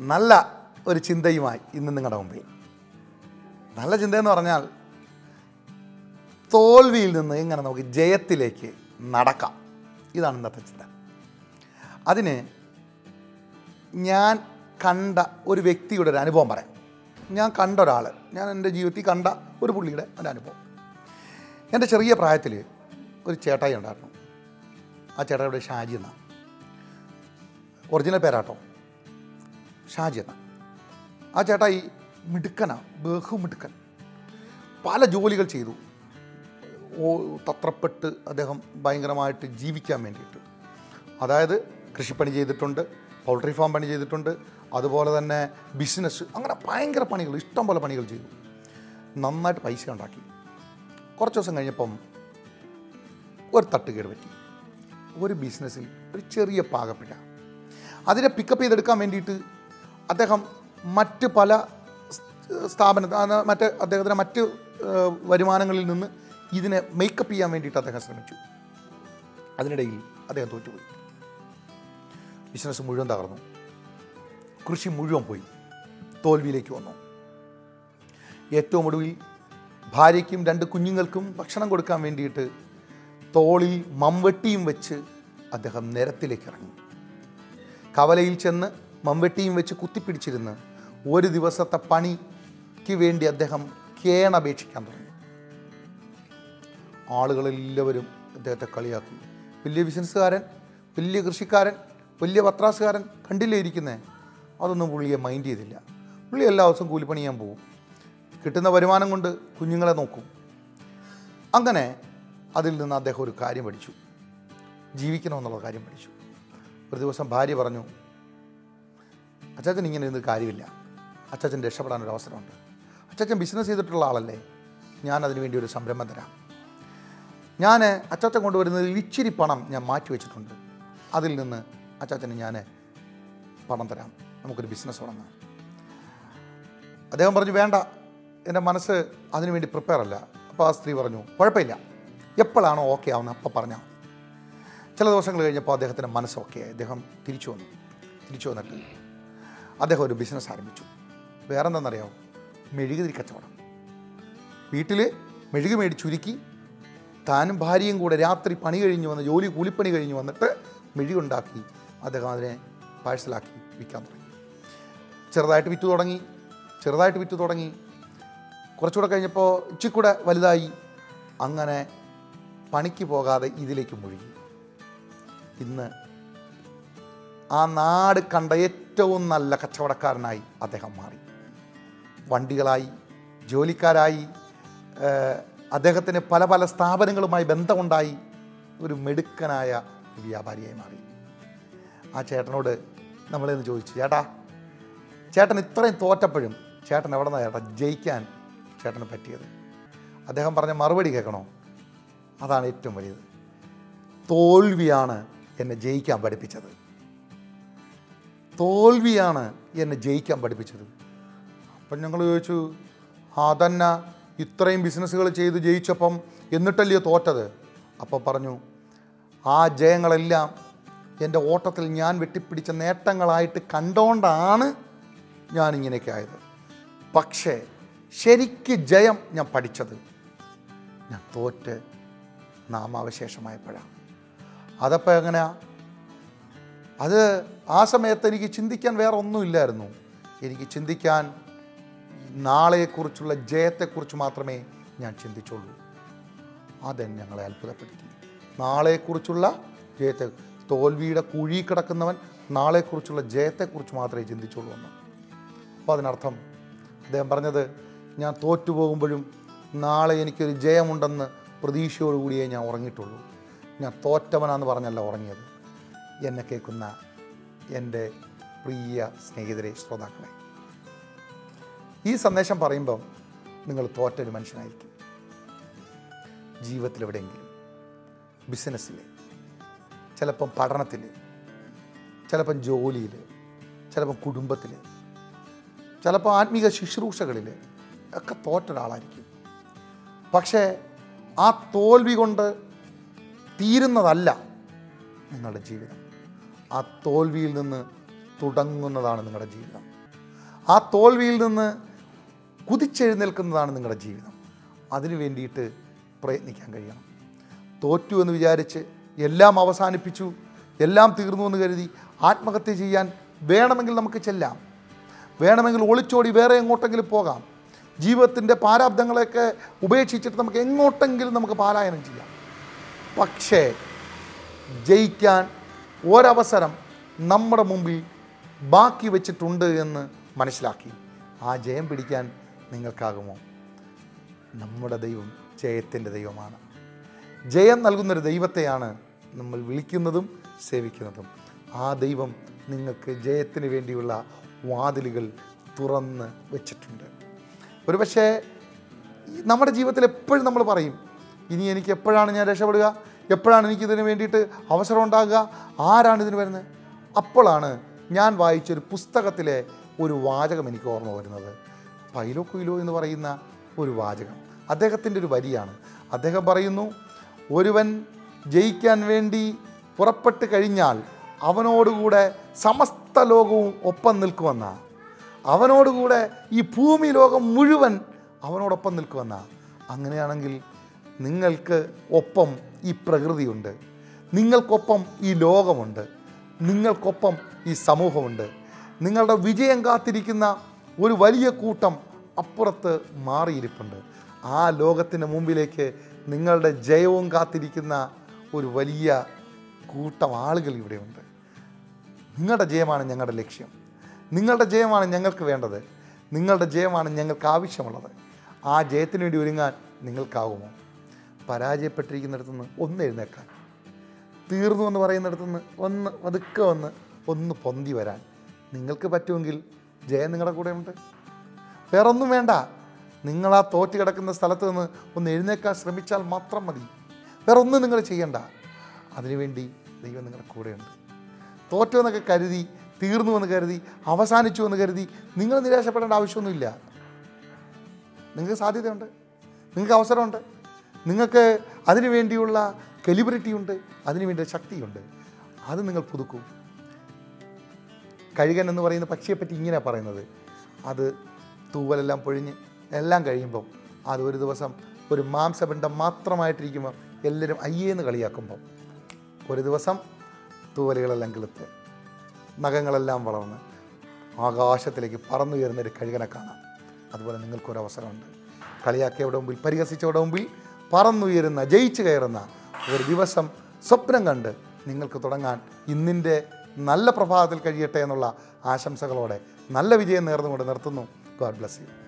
നല്ല ഒരു ചിന്തയുമായി ഇന്ന് നിങ്ങളുടെ മുമ്പിൽ നല്ല ചിന്തയെന്ന് പറഞ്ഞാൽ തോൽവിയിൽ നിന്ന് എങ്ങനെ നമുക്ക് ജയത്തിലേക്ക് നടക്കാം ഇതാണ് ഇന്നത്തെ ചിന്ത അതിന് ഞാൻ കണ്ട ഒരു വ്യക്തിയുടെ ഒരു അനുഭവം പറയാം ഞാൻ കണ്ട ഒരാൾ ഞാൻ എൻ്റെ ജീവിതത്തിൽ കണ്ട ഒരു പുള്ളിയുടെ ഒരു അനുഭവം എൻ്റെ ചെറിയ പ്രായത്തിൽ ഒരു ചേട്ടായി ഉണ്ടായിരുന്നു ആ ചേട്ടായിയുടെ ഷാജി എന്നാണ് ഒറിജിനൽ പേരാട്ടോ ഷാജി എന്ന ആ ചേട്ടായി മിടുക്കനാണ് ബഹുമിടുക്കൻ പല ജോലികൾ ചെയ്തു ഓ തത്രപ്പെട്ട് അദ്ദേഹം ഭയങ്കരമായിട്ട് ജീവിക്കാൻ വേണ്ടിയിട്ട് അതായത് കൃഷിപ്പണി ചെയ്തിട്ടുണ്ട് പൗൾട്രി ഫാം പണി ചെയ്തിട്ടുണ്ട് അതുപോലെ തന്നെ ബിസിനസ് അങ്ങനെ ഭയങ്കര പണികൾ ഇഷ്ടം പോലെ പണികൾ ചെയ്തു നന്നായിട്ട് പൈസ ഉണ്ടാക്കി കുറച്ച് ദിവസം കഴിഞ്ഞപ്പം ഒരു തട്ടുകേട് പറ്റി ഒരു ബിസിനസ്സിൽ ഒരു ചെറിയ പാകപ്പിഴ അതിനെ പിക്കപ്പ് ചെയ്തെടുക്കാൻ വേണ്ടിയിട്ട് അദ്ദേഹം മറ്റ് പല സ്ഥാപന മറ്റ് അദ്ദേഹത്തിൻ്റെ മറ്റ് ഏഹ്, വരുമാനങ്ങളിൽ നിന്ന് ഇതിനെ മേക്കപ്പ് ചെയ്യാൻ വേണ്ടിയിട്ട് അദ്ദേഹം ശ്രമിച്ചു അതിനിടയിൽ അദ്ദേഹം തോറ്റുപോയി ബിസിനസ് മുഴുവൻ തകർന്നു കൃഷി മുഴുവൻ പോയി തോൽവിയിലേക്ക് വന്നു ഏറ്റവും ഒടുവിൽ ഭാര്യയ്ക്കും രണ്ട് കുഞ്ഞുങ്ങൾക്കും ഭക്ഷണം കൊടുക്കാൻ വേണ്ടിയിട്ട് തോളിൽ മംവെട്ടിയും വെച്ച് അദ്ദേഹം നിരത്തിലേക്ക് ഇറങ്ങി കവലയിൽ ചെന്ന് മംവെട്ടിയും വെച്ച് കുത്തിപ്പിടിച്ചിരുന്ന് ഒരു ദിവസത്തെ പണിക്ക് വേണ്ടി അദ്ദേഹം കേണപേക്ഷിക്കാൻ തുടങ്ങി ആളുകളെല്ലാവരും അദ്ദേഹത്തെ കളിയാക്കി വലിയ ബിസിനസ്സുകാരൻ വലിയ കൃഷിക്കാരൻ വലിയ പത്രാസുകാരൻ കണ്ടില്ലേ ഇരിക്കുന്നേ അതൊന്നും പുള്ളിയെ മൈൻഡ് ചെയ്തില്ല പുള്ളി എല്ലാ ദിവസവും കൂലിപ്പണി ചെയ്യാൻ പോകും കിട്ടുന്ന വരുമാനം കൊണ്ട് കുഞ്ഞുങ്ങളെ നോക്കും അങ്ങനെ അതിൽ നിന്ന് അദ്ദേഹം ഒരു കാര്യം പഠിച്ചു ജീവിക്കണമെന്നുള്ള കാര്യം പഠിച്ചു ഒരു ദിവസം ഭാര്യ പറഞ്ഞു അച്ചാച്ചൻ ഇങ്ങനെ ഇരുന്ന് കാര്യമില്ല അച്ചാച്ചൻ രക്ഷപ്പെടാൻ ഒരു അവസരമുണ്ട് അച്ചാച്ചൻ ബിസിനസ് ചെയ്തിട്ടുള്ള ആളല്ലേ ഞാൻ അതിനു വേണ്ടി ഒരു സംരംഭം തരാം ഞാൻ അച്ചാച്ചൻ കൊണ്ടുവരുന്നതിൽ ഇച്ചിരി പണം ഞാൻ മാറ്റി വെച്ചിട്ടുണ്ട് അതിൽ നിന്ന് അച്ചാച്ചന് ഞാൻ പണം തരാം നമുക്കൊരു ബിസിനസ് തുടങ്ങാം അദ്ദേഹം പറഞ്ഞു വേണ്ട എൻ്റെ മനസ്സ് അതിനു വേണ്ടി പ്രിപ്പയർ അല്ല അപ്പോൾ ആ സ്ത്രീ പറഞ്ഞു കുഴപ്പമില്ല എപ്പോഴാണോ ഓക്കെ ആവുന്നത് അപ്പോൾ പറഞ്ഞാൽ മതി ചില ദിവസങ്ങൾ കഴിഞ്ഞപ്പോൾ അദ്ദേഹത്തിൻ്റെ മനസ്സ് ഓക്കെ ആയി അദ്ദേഹം തിരിച്ചു വന്നു തിരിച്ചു വന്നിട്ട് അദ്ദേഹം ഒരു ബിസിനസ് ആരംഭിച്ചു വേറെ എന്താണെന്നറിയാമോ മെഴുകുതിരി കച്ചവടം വീട്ടിൽ മെഴുക് മേടിച്ചുരുക്കി താനും ഭാര്യയും കൂടെ രാത്രി പണി കഴിഞ്ഞ് വന്ന് ജോലി കൂലിപ്പണി കഴിഞ്ഞ് വന്നിട്ട് മെഴുകുണ്ടാക്കി അദ്ദേഹം അതിനെ പാഴ്സലാക്കി വിൽക്കാൻ തുടങ്ങി ചെറുതായിട്ട് വിറ്റ് തുടങ്ങി ചെറുതായിട്ട് വിറ്റ് തുടങ്ങി കുറച്ചുകൂടെ കഴിഞ്ഞപ്പോൾ ഇച്ചിക്കൂടെ വലുതായി അങ്ങനെ പണിക്ക് പോകാതെ ഇതിലേക്ക് മുഴുകി ഇന്ന് ആ നാട് കണ്ട ഏറ്റവും നല്ല കച്ചവടക്കാരനായി അദ്ദേഹം മാറി വണ്ടികളായി ജോലിക്കാരായി ഏഹ്, അദ്ദേഹത്തിന് പല പല സ്ഥാപനങ്ങളുമായി ബന്ധമുണ്ടായി ഒരു മെടുക്കനായ വ്യാപാരിയായി മാറി ആ ചേട്ടനോട് നമ്മളെന്ന് ചോദിച്ചു ചേട്ടാ ചേട്ടൻ ഇത്രയും തോറ്റപ്പോഴും ചേട്ടൻ എവിടെ നിന്നാണ് ചേട്ടാ ജയിക്കാൻ ചേട്ടന് പറ്റിയത് അദ്ദേഹം പറഞ്ഞ മറുപടി കേൾക്കണോ അതാണ് ഏറ്റവും വലിയത് തോൽവിയാണ് എന്നെ ജയിക്കാൻ പഠിപ്പിച്ചത് തോൽവിയാണ് എന്നെ ജയിക്കാൻ പഠിപ്പിച്ചത് അപ്പം ഞങ്ങൾ ചോദിച്ചു അതന്നെ ഇത്രയും ബിസിനസ്സുകൾ ചെയ്ത് ജയിച്ചപ്പം എന്നിട്ടല്ലയോ തോറ്റത് അപ്പോൾ പറഞ്ഞു ആ ജയങ്ങളെല്ലാം എൻ്റെ ഓട്ടത്തിൽ ഞാൻ വെട്ടിപ്പിടിച്ച നേട്ടങ്ങളായിട്ട് കണ്ടുകൊണ്ടാണ് ഞാൻ ഇങ്ങനെയൊക്കെ ആയത് പക്ഷേ ശരിക്ക് ജയം ഞാൻ പഠിച്ചത് ഞാൻ തോറ്റ് നാമാവശേഷമായപ്പോഴാണ് അതപ്പോൾ എങ്ങനെയാ അത് ആ സമയത്ത് എനിക്ക് ചിന്തിക്കാൻ വേറെ ഒന്നുമില്ലായിരുന്നു എനിക്ക് ചിന്തിക്കാൻ നാളെക്കുറിച്ചുള്ള ജയത്തെക്കുറിച്ച് മാത്രമേ ഞാൻ ചിന്തിച്ചുള്ളൂ അതെന്നെ ഞങ്ങളെ അത്ഭുതപ്പെടുത്തി നാളെക്കുറിച്ചുള്ള ജയത്തെ തോൽവിയുടെ കുഴി കിടക്കുന്നവൻ നാളെക്കുറിച്ചുള്ള ജയത്തെക്കുറിച്ച് മാത്രമേ ചിന്തിച്ചുള്ളൂ എന്ന് അപ്പോൾ അതിനർത്ഥം അദ്ദേഹം പറഞ്ഞത് ഞാൻ തോറ്റുപോകുമ്പോഴും നാളെ എനിക്കൊരു ജയമുണ്ടെന്ന് പ്രതീക്ഷയോടുകൂടിയേ ഞാൻ ഉറങ്ങിയിട്ടുള്ളൂ ഞാൻ തോറ്റവനാന്ന് പറഞ്ഞല്ല ഉറങ്ങിയത് എന്നെ കേൾക്കുന്ന എൻ്റെ പ്രിയ സ്നേഹിതരെ ശ്രോതാക്കളെ ഈ സന്ദേശം പറയുമ്പം നിങ്ങൾ തോറ്റൊരു മനുഷ്യനായിരിക്കും ജീവിതത്തിൽ എവിടെയെങ്കിലും ബിസിനസ്സിൽ ചിലപ്പം പഠനത്തിൽ ചിലപ്പം ജോലിയിൽ ചിലപ്പം കുടുംബത്തിൽ ചിലപ്പോൾ ആത്മീക ശുശ്രൂഷകളിൽ ഒക്കെ തോറ്റ ഒരാളായിരിക്കും പക്ഷേ ആ തോൽവി കൊണ്ട് തീരുന്നതല്ല നിങ്ങളുടെ ജീവിതം ആ തോൽവിയിൽ നിന്ന് തുടങ്ങുന്നതാണ് നിങ്ങളുടെ ജീവിതം ആ തോൽവിയിൽ നിന്ന് കുതിച്ചെഴുന്നേൽക്കുന്നതാണ് നിങ്ങളുടെ ജീവിതം അതിനു വേണ്ടിയിട്ട് പ്രയത്നിക്കാൻ കഴിയണം തോറ്റു എന്ന് വിചാരിച്ച് എല്ലാം അവസാനിപ്പിച്ചു എല്ലാം തീർന്നു എന്ന് കരുതി ആത്മഹത്യ ചെയ്യാൻ വേണമെങ്കിൽ നമുക്ക് ചെല്ലാം വേണമെങ്കിൽ ഒളിച്ചോടി വേറെ എങ്ങോട്ടെങ്കിലും പോകാം ജീവിതത്തിൻ്റെ പാരാബ്ദങ്ങളെയൊക്കെ ഉപേക്ഷിച്ചിട്ട് നമുക്ക് എങ്ങോട്ടെങ്കിലും നമുക്ക് പാലായനം ചെയ്യാം പക്ഷേ ജയിക്കാൻ ഒരവസരം നമ്മുടെ മുമ്പിൽ ബാക്കി വെച്ചിട്ടുണ്ട് എന്ന് മനസ്സിലാക്കി ആ ജയം പിടിക്കാൻ നിങ്ങൾക്കാകുമോ നമ്മുടെ ദൈവം ജയത്തിൻ്റെ ദൈവമാണ് ജയം നൽകുന്നൊരു ദൈവത്തെയാണ് നമ്മൾ വിളിക്കുന്നതും സേവിക്കുന്നതും ആ ദൈവം നിങ്ങൾക്ക് ജയത്തിന് വേണ്ടിയുള്ള വാതിലുകൾ തുറന്ന് വെച്ചിട്ടുണ്ട് ഒരുപക്ഷേ ഈ നമ്മുടെ ജീവിതത്തിൽ എപ്പോഴും നമ്മൾ പറയും ഇനി എനിക്ക് എപ്പോഴാണ് ഞാൻ രക്ഷപ്പെടുക എപ്പോഴാണ് എനിക്കിതിന് വേണ്ടിയിട്ട് അവസരം ഉണ്ടാകുക ആരാണ് ഇതിന് വരുന്നത് അപ്പോഴാണ് ഞാൻ വായിച്ചൊരു പുസ്തകത്തിലെ ഒരു വാചകം എനിക്ക് ഓർമ്മ വരുന്നത് പൈലോ കുയിലോ എന്ന് പറയുന്ന ഒരു വാചകം അദ്ദേഹത്തിൻ്റെ ഒരു വരിയാണ് അദ്ദേഹം പറയുന്നു ഒരുവൻ ജയിക്കാൻ വേണ്ടി പുറപ്പെട്ട് കഴിഞ്ഞാൽ അവനോടുകൂടെ സമസ്ത ലോകവും ഒപ്പം നിൽക്കുമെന്ന അവനോടുകൂടെ ഈ ഭൂമി ലോകം മുഴുവൻ അവനോടൊപ്പം നിൽക്കുമെന്ന അങ്ങനെയാണെങ്കിൽ നിങ്ങൾക്ക് ഒപ്പം ഈ പ്രകൃതിയുണ്ട് നിങ്ങൾക്കൊപ്പം ഈ ലോകമുണ്ട് നിങ്ങൾക്കൊപ്പം ഈ സമൂഹമുണ്ട് നിങ്ങളുടെ വിജയം കാത്തിരിക്കുന്ന ഒരു വലിയ കൂട്ടം അപ്പുറത്ത് മാറിയിരിപ്പുണ്ട് ആ ലോകത്തിന് മുമ്പിലേക്ക് നിങ്ങളുടെ ജയവും കാത്തിരിക്കുന്ന ഒരു വലിയ കൂട്ടം ആളുകൾ ഇവിടെയുണ്ട് നിങ്ങളുടെ ജയമാണ് ഞങ്ങളുടെ ലക്ഷ്യം നിങ്ങളുടെ ജയമാണ് ഞങ്ങൾക്ക് വേണ്ടത് നിങ്ങളുടെ ജയമാണ് ഞങ്ങൾക്ക് ആവശ്യമുള്ളത് ആ ജയത്തിന് വേണ്ടി ഒരുങ്ങാൻ നിങ്ങൾക്കാവുമോ പരാജയപ്പെട്ടിരിക്കുന്നിടത്തു നിന്ന് ഒന്ന് എഴുന്നേക്കാൻ തീർന്നു എന്ന് പറയുന്നിടത്തുനിന്ന് ഒന്ന് പതുക്കെ വന്ന് ഒന്ന് പൊന്തി വരാൻ നിങ്ങൾക്ക് പറ്റുമെങ്കിൽ ജയം നിങ്ങളുടെ കൂടെ ഉണ്ട് വേറെ ഒന്നും വേണ്ട നിങ്ങൾ ആ തോറ്റ് കിടക്കുന്ന സ്ഥലത്ത് നിന്ന് ഒന്ന് എഴുന്നേക്കാൻ ശ്രമിച്ചാൽ മാത്രം മതി വേറെ ഒന്നും നിങ്ങൾ ചെയ്യണ്ട അതിനുവേണ്ടി ദൈവം നിങ്ങളുടെ കൂടെയുണ്ട് തോറ്റു എന്നൊക്കെ കരുതി തീർന്നു എന്ന് കരുതി അവസാനിച്ചു എന്ന് കരുതി നിങ്ങൾ നിരാശപ്പെടേണ്ട ആവശ്യമൊന്നുമില്ല നിങ്ങൾക്ക് സാധ്യതയുണ്ട് നിങ്ങൾക്ക് അവസരമുണ്ട് നിങ്ങൾക്ക് അതിനു വേണ്ടിയുള്ള കെലിബറിറ്റി ഉണ്ട് അതിനു വേണ്ടി ശക്തിയുണ്ട് അത് നിങ്ങൾ പുതുക്കൂ കഴുകൻ എന്ന് പറയുന്ന പക്ഷിയെപ്പറ്റി ഇങ്ങനെ പറയുന്നത് അത് തൂവലെല്ലാം പൊഴിഞ്ഞ് എല്ലാം കഴിയുമ്പം അത് ഒരു ദിവസം ഒരു മാംസപിണ്ഡം മാത്രമായിട്ടിരിക്കുമ്പോൾ എല്ലാവരും അയ്യേന്ന് കളിയാക്കുമ്പം ഒരു ദിവസം തൂവലുകളെല്ലാം കിളുത്ത് നഖങ്ങളെല്ലാം വളർന്ന് ആകാശത്തിലേക്ക് പറന്നുയരുന്ന ഒരു കഴുകനെ കാണാം അതുപോലെ നിങ്ങൾക്കൊരു അവസരമുണ്ട് കളിയാക്കിയവിടെ മുമ്പിൽ പരിഹസിച്ചവിടെ മുമ്പിൽ പറന്നുയരുന്ന ജയിച്ചു കയറുന്ന ഒരു ദിവസം സ്വപ്നം കണ്ട് നിങ്ങൾക്ക് തുടങ്ങാൻ ഇന്നിൻ്റെ നല്ല പ്രഭാതത്തിൽ കഴിയട്ടെ എന്നുള്ള ആശംസകളോടെ നല്ല വിജയം നേർന്നുകൊണ്ട് നിർത്തുന്നു ഗോഡ് ബ്ലസ് യു